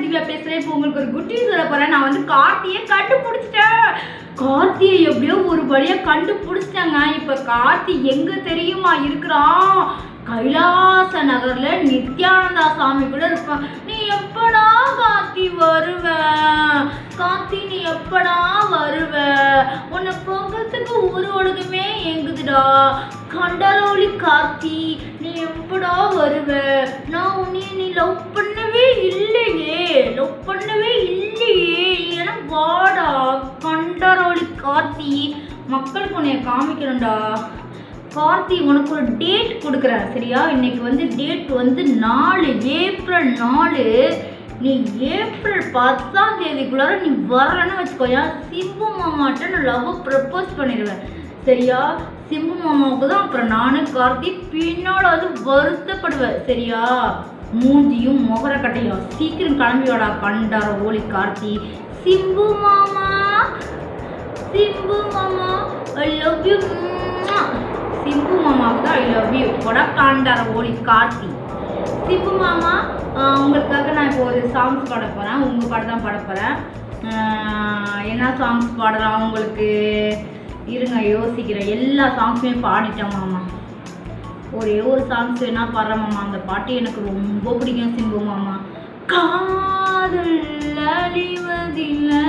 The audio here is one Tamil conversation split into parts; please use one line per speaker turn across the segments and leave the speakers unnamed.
திவ்யா பேசுறேன் இப்போ உங்களுக்கு ஒரு குட்டி சொல்ல போறேன் நான் வந்து கார்த்தியை கண்டுபிடிச்சிட்டேன் கார்த்தியை எப்படியோ ஒரு வழியா கண்டுபிடிச்சிட்டேங்க இப்ப கார்த்தி எங்க தெரியுமா இருக்கிறான் கைலாச நகர்ல நித்யானந்தா சாமி கூட இருப்பான் நீ எப்படா கார்த்தி வருவ கார்த்தி நீ எப்படா வருவ உன்னை பார்க்கறதுக்கு ஒரு உலகமே எங்குதுடா கண்டலோலி கார்த்தி நீ எப்படா வருவ நான் உன்னை நீ லவ் பண்ணவே இல்லையே லவ் பண்ணவே இல்லையே ஏன்னா வாடா கண்டரோலி கார்த்தி மக்களுக்கு உன்னைய காமிக்கணும்டா கார்த்தி உனக்கு ஒரு டேட் கொடுக்குறேன் சரியா இன்னைக்கு வந்து டேட் வந்து நாலு ஏப்ரல் நாலு நீ ஏப்ரல் பத்தாம் தேதிக்குள்ளார நீ வரலன்னு வச்சுக்கோயா சிம்பு மாமாட்ட நான் லவ் ப்ரப்போஸ் பண்ணிடுவேன் சரியா சிம்பு மாமாவுக்கு தான் அப்புறம் நானு கார்த்தி பின்னால வந்து வருத்தப்படுவேன் சரியா மூஞ்சியும் முகரக்கட்டையும் சீக்கிரம் கிளம்பி வாடா கண்டார ஓலி கார்த்தி சிம்பு மாமா சிம்பு மாமா ஐ லவ் யூ சிம்பு மாமாவுக்கு தான் ஐ லவ் யூ கொடா காண்டார ஓலி கார்த்தி சிம்பு மாமா ஆஹ் உங்களுக்காக நான் இப்போ ஒரு சாங்ஸ் பாட போகிறேன் உங்கள் பாட்டு தான் பாட போகிறேன் என்ன சாங்ஸ் பாடலாம் உங்களுக்கு இருங்க யோசிக்கிறேன் எல்லா சாங்ஸுமே பாடிட்டேன் மாமா ஒரே ஒரு சாங்ஸ் வேணா பாடுறேன் மாமா அந்த பாட்டு எனக்கு ரொம்ப பிடிக்கும் சிம்பு மாமா காதல் அழிவதில்லை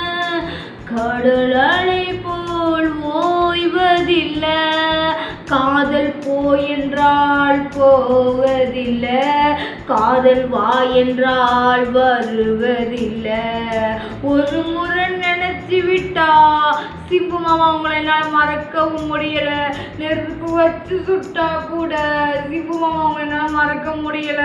கடல் அலை போல் ஓய்வதில்லை காதல் போய் என்றால் போவதில்லை காதல் வா என்றால் வருவதில்லை ஒரு முறை நினைச்சு விட்டா சிம்பு மாமா உங்களை என்னால் மறக்கவும் முடியல நெருப்பு வச்சு சுட்டா கூட சிம்பு மாமா உங்களை என்னால் மறக்க முடியல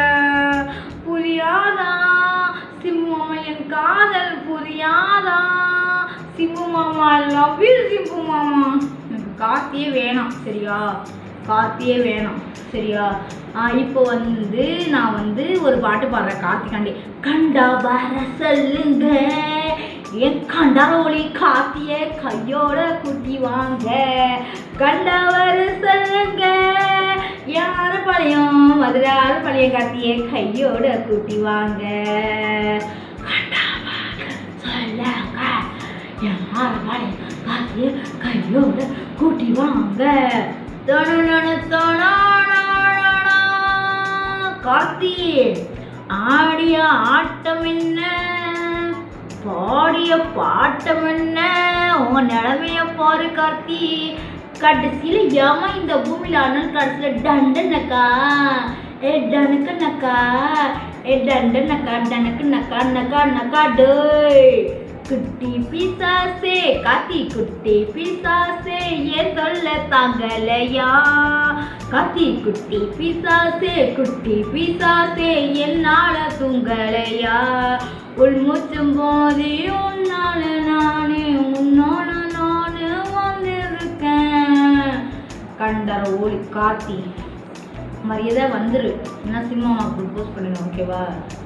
புரியாதா சிம்பு மாமா என் காதல் புரியாதா சிம்பு மாமா லவ் யூ சிம்பு மாமா எனக்கு கார்த்தியே வேணாம் சரியா கார்த்தியே வேணாம் சரியா ஆ, இப்போ வந்து நான் வந்து ஒரு பாட்டு பாடுறேன் கார்த்திகாண்டி கண்டா வர சொல்லுங்க என் கண்டாரோலி காத்திய கையோட குட்டி வாங்க கண்டா வர சொல்லுங்க யார பழையம் மதுரார பழைய காத்திய கையோட கூட்டி வாங்க கண்டா வர சொல்லுங்க யார பழைய காத்திய கையோட கூட்டி வாங்க தனனன தனனனனனா. கார்த்தி ஆடிய ஆட்டம் என்ன பாடிய பாட்டம் என்ன உன் நிலமைய பாரு கார்த்தி கடைசியில் ஏமா இந்த பூமியில் ஆனால் கடைசியில் டண்டனக்கா ஏ டனக்கு நக்கா ஏ டண்டனக்கா டனக்கு நக்கா நக்கா நக்கா டேய் குட்டி பிசாசே காத்தி குட்டி பிசாசே ஏன் சொல்ல தாங்கலையா காத்தி குட்டி பிசாசே குட்டி பிசாசே என்னால தூங்கலையா உள்மூச்சும் போதே உன்னால நானே உன்னோட நானு வந்திருக்கேன் கண்டர ஓடி காத்தி மரியாதை வந்துரு என்ன சிம்மா ப்ரப்போஸ் பண்ணுங்க ஓகேவா